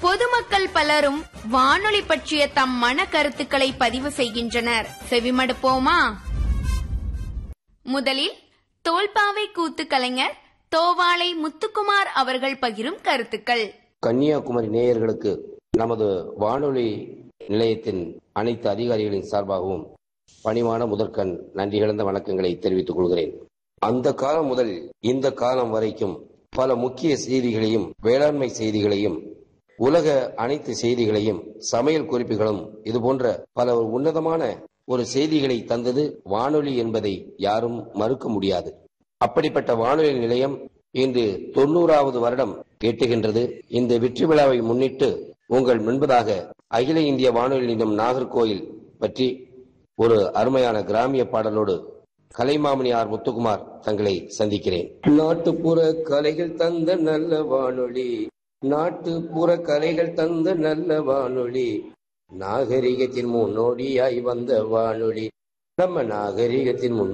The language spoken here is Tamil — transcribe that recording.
பொதுமக்கள் பலரும் வானொலி பற்றிய தம் மன கருத்துக்களை பதிவு செய்கின்றனர் செவிமடுப்போமா முதலில் தோல்பாவை கூத்து கலைஞர் தோவாளை முத்துக்குமார் அவர்கள் பகிரும் கருத்துக்கள் கன்னியாகுமரி நேயர்களுக்கு நமது வானொலி நிலையத்தின் அனைத்து அதிகாரிகளின் சார்பாகவும் பணிவான முதற்கண் நன்றி கலந்த வணக்கங்களை தெரிவித்துக் கொள்கிறேன் அந்த காலம் முதல் இந்த காலம் வரைக்கும் பல முக்கிய செய்திகளையும் வேளாண்மை செய்திகளையும் உலக அனைத்து செய்திகளையும் சமையல் குறிப்புகளும் இது போன்ற பல உன்னதமான ஒரு செய்திகளை தந்தது வானொலி என்பதை யாரும் மறுக்க முடியாது அப்படிப்பட்ட வானொலி நிலையம் இன்று தொண்ணூறாவது வருடம் எட்டுகின்றது இந்த வெற்றி விழாவை முன்னிட்டு உங்கள் முன்பதாக அகில இந்திய வானொலி நிலையம் நாகர்கோயில் பற்றி ஒரு அருமையான கிராமிய பாடலோடு கலைமாமணி ஆர் முத்துக்குமார் தங்களை சந்திக்கிறேன் நாட்டுப்புற கலைகள் தந்த நல்ல வானொலி நாட்டுப்புற கலைகள் தந்த நல்ல வானொலி நாகரிகத்தின் முன்னோடியாய் வந்த வானொலி நம்ம நாகரிகத்தின் முன்னோடி